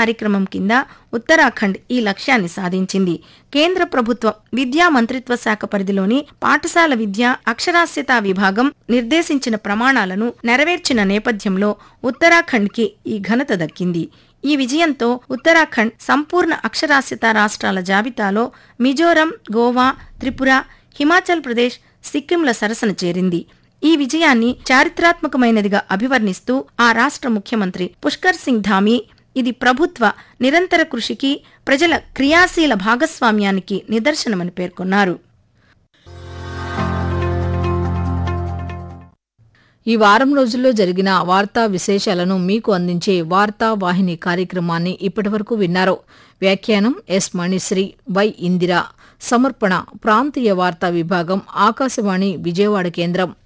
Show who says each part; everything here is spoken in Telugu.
Speaker 1: కార్యక్రమం కింద ఉత్తరాఖండ్ ఈ లక్ష్యాన్ని సాధించింది కేంద్ర ప్రభుత్వ విద్యా మంత్రిత్వ శాఖ పరిధిలోని పాఠశాల విద్య అక్షరాస్యత విభాగం నిర్దేశించిన ప్రమాణాలను నెరవేర్చిన నేపథ్యంలో ఉత్తరాఖండ్కి ఈ ఘనత దక్కింది ఈ విజయంతో ఉత్తరాఖండ్ సంపూర్ణ అక్షరాస్యత రాష్ట్రాల జాబితాలో మిజోరం గోవా త్రిపుర హిమాచల్ ప్రదేశ్ సిక్కింల సరసన చేరింది ఈ విజయాన్ని చారిత్రాత్మకమైనదిగా అభివర్ణిస్తూ ఆ రాష్ట్ర ముఖ్యమంత్రి పుష్కర్ సింగ్ ధామీ ఇది ప్రభుత్వ నిరంతర కృషికి ప్రజల క్రియాశీల భాగస్వామ్యానికి నిదర్శనమని పేర్కొన్నారు
Speaker 2: ఈ వారం రోజుల్లో జరిగిన వార్తా విశేషాలను మీకు అందించే వార్తా వాహిని కార్యక్రమాన్ని ఇప్పటివరకు విన్నారు వ్యాఖ్యానం ఎస్ మణిశ్రీ వై ఇందిర సమర్పణ ప్రాంతీయ వార్తా విభాగం ఆకాశవాణి విజయవాడ కేంద్రం